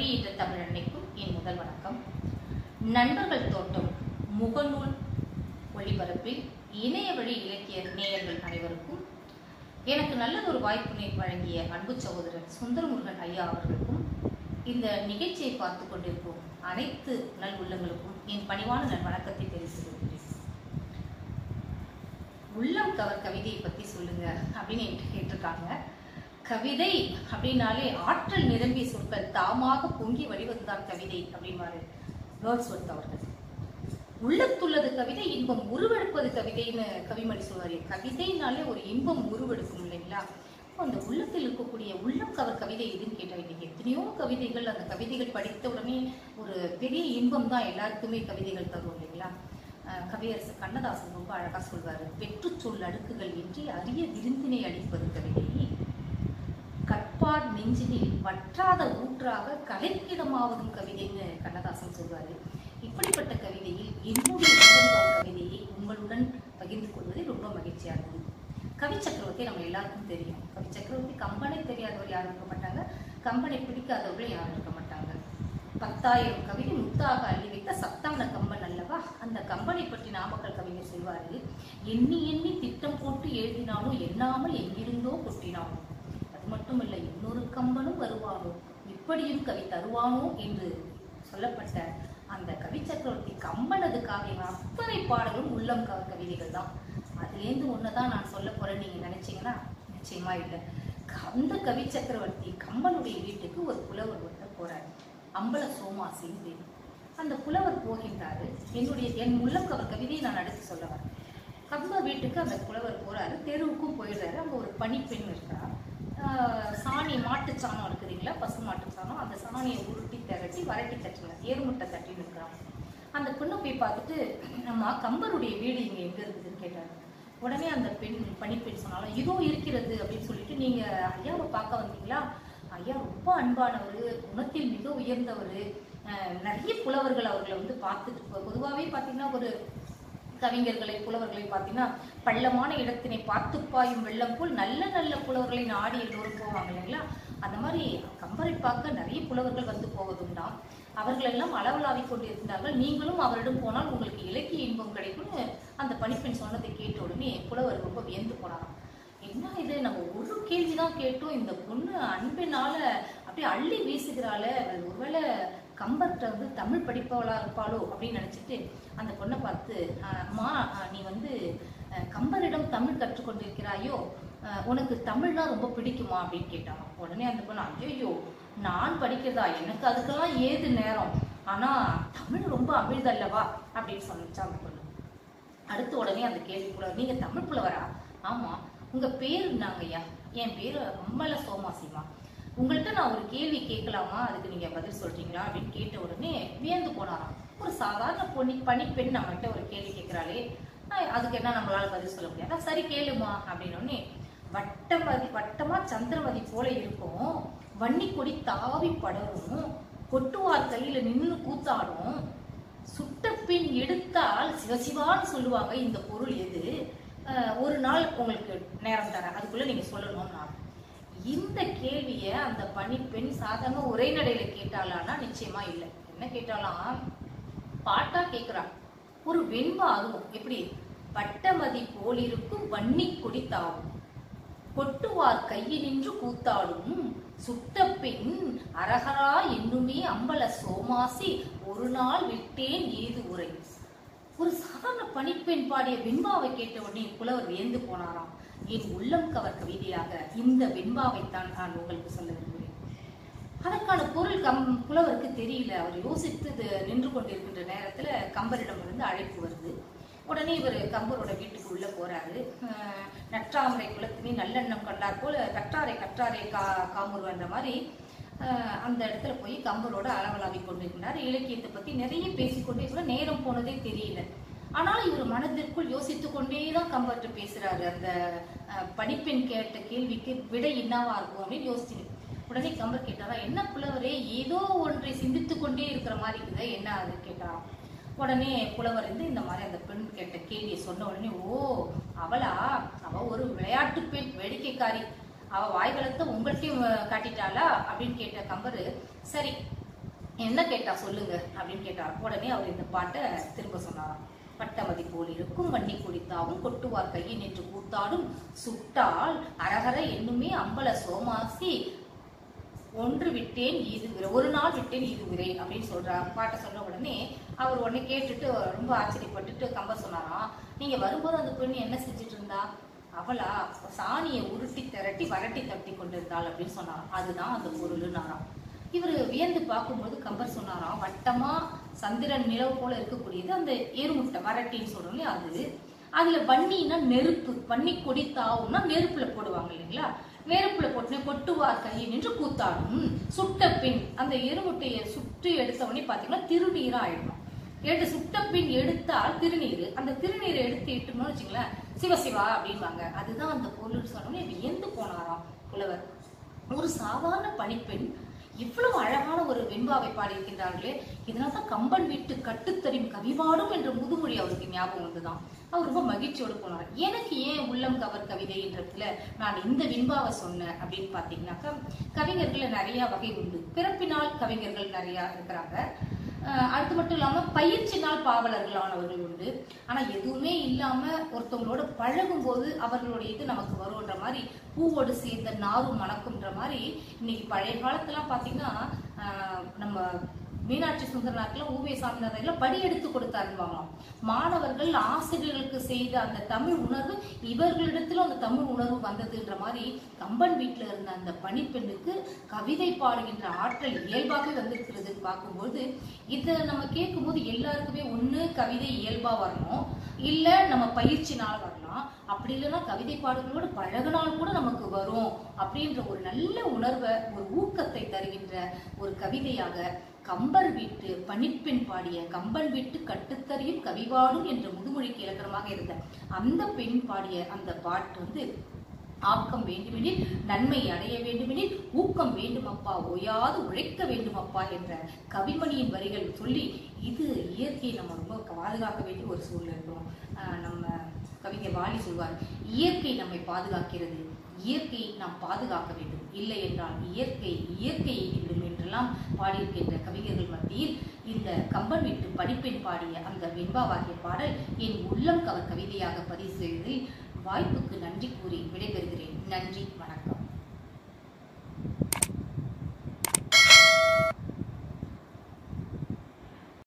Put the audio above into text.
மொழியிட்ட தமிழ் அன்னைக்கும் என் முதல் வணக்கம் நண்பர்கள் தோட்டம் முகநூல் ஒளிபரப்பில் இணைய வழி இலக்கிய நேயர்கள் அனைவருக்கும் எனக்கு நல்ல ஒரு வாய்ப்பினை வழங்கிய அன்பு சகோதரர் சுந்தரமுருகன் ஐயா அவர்களுக்கும் இந்த நிகழ்ச்சியை பார்த்து கொண்டிருக்கும் அனைத்து நல் உள்ளங்களுக்கும் என் பணிவான நல் வணக்கத்தை தெரிவித்துக் கொள்கிறேன் உள்ளம் கவர் கவிதையை பத்தி சொல்லுங்க அப்படின்னு என்கிட்ட கேட்டிருக்காங்க கவிதை அப்படின்னாலே ஆற்றல் நிரம்பிய சொற்கள் தாமாக பொங்கி வழிவதுதான் கவிதை அப்படின்பாரு வேர்ட்ஸ்வர்த் அவர்கள் உள்ளத்துள்ளது கவிதை இன்பம் உருவெடுப்பது கவிதைன்னு கவிமணி சொல்வாரு கவிதைனாலே ஒரு இன்பம் உருவெடுக்கும் இல்லைங்களா அப்போ அந்த உள்ளத்தில் இருக்கக்கூடிய உள்ளம் கவர் கவிதை எதுன்னு கேட்டால் இன்னைக்கு எத்தனையோ கவிதைகள் அந்த கவிதைகள் படித்த உடனே ஒரு பெரிய இன்பம் தான் எல்லாருக்குமே கவிதைகள் தரும் இல்லைங்களா அஹ் கவியரசு கண்ணதாசன் ரொம்ப அழகா சொல்வாரு வெற்று சொல் அடுக்குகள் இன்றி அரிய விருந்தினை அளிப்பது கவிதை கற்பார் நெஞ்சினில் வற்றாத ஊற்றாக கலைக்கிடமாவதும் கவிதைன்னு கண்ணதாசன் சொல்வாரு இப்படிப்பட்ட கவிதையில் என்னுடைய உள்ளங்கால் கவிதையை உங்களுடன் பகிர்ந்து கொள்வதில் ரொம்ப மகிழ்ச்சியா இருந்தது கவி சக்கரவர்த்தி நம்ம எல்லாருக்கும் தெரியும் கவி சக்கரவர்த்தி கம்பனை தெரியாதவர் யாரும் இருக்க மாட்டாங்க கம்பனை பிடிக்காதவர்கள் யாரும் இருக்க மாட்டாங்க பத்தாயிரம் கவிதை முத்தாக அள்ளி வைத்த சத்தான கம்பன் அல்லவா அந்த கம்பனை பற்றி நாமக்கல் கவிஞர் சொல்வாரு எண்ணி எண்ணி திட்டம் போட்டு எழுதினாலும் எண்ணாமல் எங்கிருந்தோ கொட்டினாலும் அது மட்டுமல்ல இன்னொரு கம்பனும் வருவானோ இப்படியும் கவி தருவானோ என்று சொல்லப்பட்ட அந்த கவி சக்கரவர்த்தி கம்பனது காவியம் அத்தனை பாடலும் உள்ளம் கவர் கவிதைகள் தான் அதுலேருந்து ஒண்ணுதான் நான் சொல்ல போறேன்னு நீங்க நினைச்சீங்கன்னா நிச்சயமா இல்லை அந்த கவி சக்கரவர்த்தி கம்பனுடைய வீட்டுக்கு ஒரு புலவர் ஒருத்தர் போறாரு அம்பல சோமாசின்னு பேர் அந்த புலவர் போகின்றாரு என்னுடைய என் உள்ளம் கவர் கவிதையை நான் அடுத்து சொல்ல வரேன் கம்ப வீட்டுக்கு அந்த புலவர் போறாரு தெருவுக்கும் போயிடுறாரு அங்க ஒரு பனிப்பெண் இருக்கா ஆஹ் சாணி மாட்டு சாணம் இருக்குதுங்களா பசு மாட்டு சாணம் அந்த சாணியை உருட்டி திரட்டி வரட்டி தட்டுங்க ஏறுமுட்டை தட்டி நிற்கிறாங்க அந்த பொண்ணை போய் பார்த்துட்டு அம்மா கம்பருடைய வீடு இங்க எங்க இருக்குதுன்னு கேட்டாரு உடனே அந்த பெண் பணிப்பெண் சொன்னாலும் இதோ இருக்கிறது அப்படின்னு சொல்லிட்டு நீங்க ஐயாவை பார்க்க வந்தீங்களா ஐயா ரொம்ப அன்பானவர் குணத்தில் மிக உயர்ந்தவர் நிறைய புலவர்கள் அவர்களை வந்து பார்த்துட்டு பொதுவாகவே பார்த்தீங்கன்னா ஒரு கவிஞர்களை புலவர்களை பார்த்தீங்கன்னா பள்ளமான இடத்தினை பார்த்து பாயும் வெள்ளம் போல் நல்ல நல்ல புலவர்களை நாடி எல்லோரும் போவாங்க இல்லைங்களா அந்த மாதிரி கம்பரை பார்க்க நிறைய புலவர்கள் வந்து போவதுண்டாம் அவர்கள் எல்லாம் அளவலாவி கொண்டு இருந்தார்கள் நீங்களும் அவரிடம் போனால் உங்களுக்கு இலக்கிய இன்பம் கிடைக்கும்னு அந்த பணிப்பெண் சொன்னதை கேட்ட உடனே புலவர் ரொம்ப வியந்து போனாராம் என்ன இது நம்ம ஒரு கேள்விதான் கேட்டோம் இந்த பொண்ணு அன்பினால அப்படியே அள்ளி வீசுகிறாள ஒருவேளை கம்பர்கிட்ட வந்து தமிழ் படிப்பவளா இருப்பாளோ அப்படின்னு நினைச்சிட்டு அந்த பொண்ணை பார்த்து "ஆஹ், அம்மா ஆஹ், நீ வந்து அஹ், கம்பரிடம் தமிழ் கற்றுக்கொண்டிருக்கிறாயோ அஹ், உனக்கு தமிழ்னா ரொம்ப பிடிக்குமா அப்படின்னு கேட்டான் உடனே அந்த பொண்ணு ஐயோ நான் படிக்கிறதா எனக்கு அதுக்கெல்லாம் ஏது நேரம் ஆனா தமிழ் ரொம்ப அமிழ்தல்லவா அப்படின்னு சொன்னிச்சா அந்த பொண்ணு அடுத்து உடனே அந்த கேள்வி கூட நீங்க தமிழ் புலவரா ஆமா உங்க பேர் என்னங்கய்யா என் பேரு அம்மல சோமாசிமா உங்கள்கிட்ட நான் ஒரு கேள்வி கேட்கலாமா அதுக்கு நீங்க பதில் சொல்றீங்களா அப்படின்னு கேட்ட உடனே வியந்து போனாராம் ஒரு சாதாரண பொண்ணி பணிப்பெண் நம்மகிட்ட ஒரு கேள்வி கேட்கிறாளே ஆஹ் அதுக்கு என்ன நம்மளால பதில் சொல்ல முடியாதா சரி கேளுமா அப்படின்னு உடனே வட்டமதி வட்டமா சந்திரமதி போல இருக்கும் வன்னி கொடி தாவி படரும் கொட்டுவார் கையில நின்னு கூத்தாடும் சுட்ட பின் எடுத்தால் சிவசிவான்னு சொல்லுவாங்க இந்த பொருள் எது அஹ் ஒரு நாள் உங்களுக்கு நேரம் தரேன் அதுக்குள்ள நீங்க சொல்லணும் நான் இந்த கேள்விய அந்த பணிப்பெண் சாதாரண உரைநடையில கேட்டாளான்னா நிச்சயமா இல்லை என்ன கேட்டாலாம் பாட்டா கேக்குறா ஒரு வெண்பா அதுவும் எப்படி வட்டமதி போலிருக்கும் வன்னி கொடி தாவும் கொட்டுவார் கையினின்று கூத்தாடும் சுட்ட பெண் அரகரா என்னுமே அம்பல சோமாசி ஒரு நாள் விட்டேன் ஏது உரை ஒரு சாதாரண பணிப்பெண் பாடிய வெண்பாவை கேட்ட உடனே புலவர் வியந்து போனாராம் என் உள்ளம் கவர் கவிதையாக இந்த வெண்பாவைத்தான் நான் உங்களுக்கு சொல்ல விரும்புகிறேன் அதற்கான பொருள் கம் புலவருக்கு தெரியல அவர் யோசித்து இது நின்று கொண்டிருக்கின்ற நேரத்துல கம்பரிடம் இருந்து அழைப்பு வருது உடனே இவர் கம்பரோட வீட்டுக்கு உள்ள போறாரு அஹ் நற்றாமரை குலத்தினி நல்லெண்ணம் கண்டார் போல கற்றாரை கற்றாரை கா காமுருவன்ற மாதிரி அஹ் அந்த இடத்துல போய் கம்பரோட அளவலாவி கொண்டிருக்கிறார் இலக்கியத்தை பத்தி நிறைய பேசிக்கொண்டே கூட நேரம் போனதே தெரியல ஆனால் இவர் மனதிற்குள் யோசித்து கொண்டே தான் கம்பர்கிட்ட பேசுறாரு அந்த அஹ், பணிப்பெண் கேட்ட கேள்விக்கு விடை என்னவா இருக்கும் அப்படின்னு யோசிச்சு உடனே கம்பர் கேட்டாரா என்ன புலவரே ஏதோ ஒன்றை சிந்தித்துக் கொண்டே இருக்கிற மாதிரி இருக்குதே என்ன அது கேட்டாராம் உடனே புலவர் இருந்து இந்த மாதிரி அந்த பெண் கேட்ட கேள்வியை சொன்ன உடனே ஓ அவளா அவ ஒரு விளையாட்டு பெண் வேடிக்கைக்காரி அவ வாய்வளத்தை உங்கள்கிட்டயும் அஹ், காட்டிட்டாளா அப்படின்னு கேட்ட கம்பரு சரி என்ன கேட்டா சொல்லுங்க அப்படின்னு கேட்டார் உடனே அவர் இந்த பாட்டை திரும்ப சொன்னாராம் பட்டமதி போல் இருக்கும் வன்னி குடித்தாவும் கொட்டுவார் கையை நின்று கூத்தாடும் சுட்டால் அரகர என்னுமே அம்பல சோமாசி ஒன்று விட்டேன் இது விரை ஒரு நாள் விட்டேன் இது விரை அப்படின்னு சொல்றார் பாட்டை சொன்ன உடனே அவர் உடனே கேட்டுட்டு ரொம்ப ஆச்சரியப்பட்டுட்டு கம்ப சொன்னாராம் நீங்க வரும்போது அந்த பெண் என்ன செஞ்சுட்டு இருந்தா அவளா சாணியை உருட்டி திரட்டி வரட்டி தட்டி கொண்டிருந்தாள் அப்படின்னு சொன்னாராம் அதுதான் அந்த பொருள்னாராம் இவர் வியந்து பார்க்கும்போது கம்பர் சொன்னாராம் வட்டமா சந்திரன் நிலவு போல இருக்கக்கூடியது அந்த எருமுட்டை வரட்டின்னு சொல்றோம் இல்லையா அது அதுல வன்னின்னா நெருப்பு வன்னி கொடி தாவும்னா நெருப்புல போடுவாங்க இல்லைங்களா நெருப்புல போட்டு கொட்டுவார் கையை நின்று கூத்தாடும் சுட்ட பின் அந்த எருமுட்டையை சுட்டு எடுத்தவொடனே பாத்தீங்கன்னா திருநீரா ஆயிடும் எடுத்து சுட்ட பின் எடுத்தால் திருநீர் அந்த திருநீரை எடுத்து இட்டோம்னு வச்சுங்களேன் சிவசிவா அப்படின்பாங்க அதுதான் அந்த பொருள் சொன்னோன்னே வியந்து போனாராம் புலவர் ஒரு சாதாரண பணிப்பெண் இவ்வளவு அழகான ஒரு வெண்பாவை பாடியிருக்கின்றார்களே இதனால்தான் கம்பன் வீட்டு கட்டுத்தறியும் கவிபாடும் என்ற முதுமொழி அவருக்கு ஞாபகம் வந்துதான் அவர் ரொம்ப மகிழ்ச்சியோடு போனார் எனக்கு ஏன் உள்ளம் கவர் கவிதை என்றதுல நான் இந்த வெண்பாவை சொன்னேன் அப்படின்னு பாத்தீங்கன்னாக்கா கவிஞர்கள்ல நிறைய வகை உண்டு பிறப்பினால் கவிஞர்கள் நிறைய இருக்கிறாங்க அஹ் அது மட்டும் இல்லாம பயிற்சினால் பாவலர்களானவர்கள் உண்டு ஆனா எதுவுமே இல்லாம ஒருத்தவங்களோட பழகும் போது அவர்களுடைய இது நமக்கு வரும்ன்ற மாதிரி பூவோடு சேர்ந்த நாரும் மணக்கும்ன்ற மாதிரி இன்னைக்கு பழைய காலத்துலாம் பாத்தீங்கன்னா அஹ் நம்ம மீனாட்சி சுந்தரனாக்கெல்லாம் ஊவே சாமிநாதன் படி எடுத்து கொடுத்தாருவாங்களாம் மாணவர்கள் ஆசிரியர்களுக்கு செய்த அந்த தமிழ் உணர்வு இவர்களிடத்துல அந்த தமிழ் உணர்வு வந்ததுன்ற மாதிரி கம்பன் வீட்டுல இருந்த அந்த பணிப்பெண்ணுக்கு கவிதை பாடுகின்ற ஆற்றல் இயல்பாகவே வந்திருக்கிறதுன்னு பார்க்கும்போது இதை நம்ம கேட்கும்போது எல்லாருக்குமே ஒண்ணு கவிதை இயல்பா வரணும் இல்ல நம்ம பயிற்சினால் வரலாம் அப்படி இல்லைன்னா கவிதை பாடல்களோடு பழகினால் கூட நமக்கு வரும் அப்படின்ற ஒரு நல்ல உணர்வை ஒரு ஊக்கத்தை தருகின்ற ஒரு கவிதையாக கம்பர் வீட்டு பணிப்பெண் பாடிய கம்பன் வீட்டு கட்டுத்தறியும் கவிபாடும் என்ற முதுமொழிக்கு இலக்கணமாக இருந்த அந்த பெண் பாடிய அந்த பாட்டு வந்து ஆக்கம் வேண்டுமெனில் நன்மை அடைய வேண்டுமெனில் ஊக்கம் வேண்டுமப்பா ஓயாது உழைக்க வேண்டுமப்பா என்ற கவிமணியின் வரிகள் சொல்லி இது இயற்கையை நம்ம ரொம்ப பாதுகாக்க வேண்டிய ஒரு சூழ்நிலை இருக்கிறோம் ஆஹ் நம்ம கவிஞர் வாலி சொல்வார் இயற்கை நம்மை பாதுகாக்கிறது இயற்கையை நாம் பாதுகாக்க வேண்டும் இல்லை என்றால் இயற்கை இயற்கையை விடும் என்றெல்லாம் பாடியிருக்கின்ற கவிஞர்கள் மத்தியில் இந்த கம்பன் வீட்டு படிப்பெண் பாடிய அந்த வெண்பாவாகிய பாடல் என் உள்ளம் கவர் கவிதையாக பதிவு செய்வதில் வாய்ப்புக்கு நன்றி கூறி விடைபெறுகிறேன் நன்றி வணக்கம்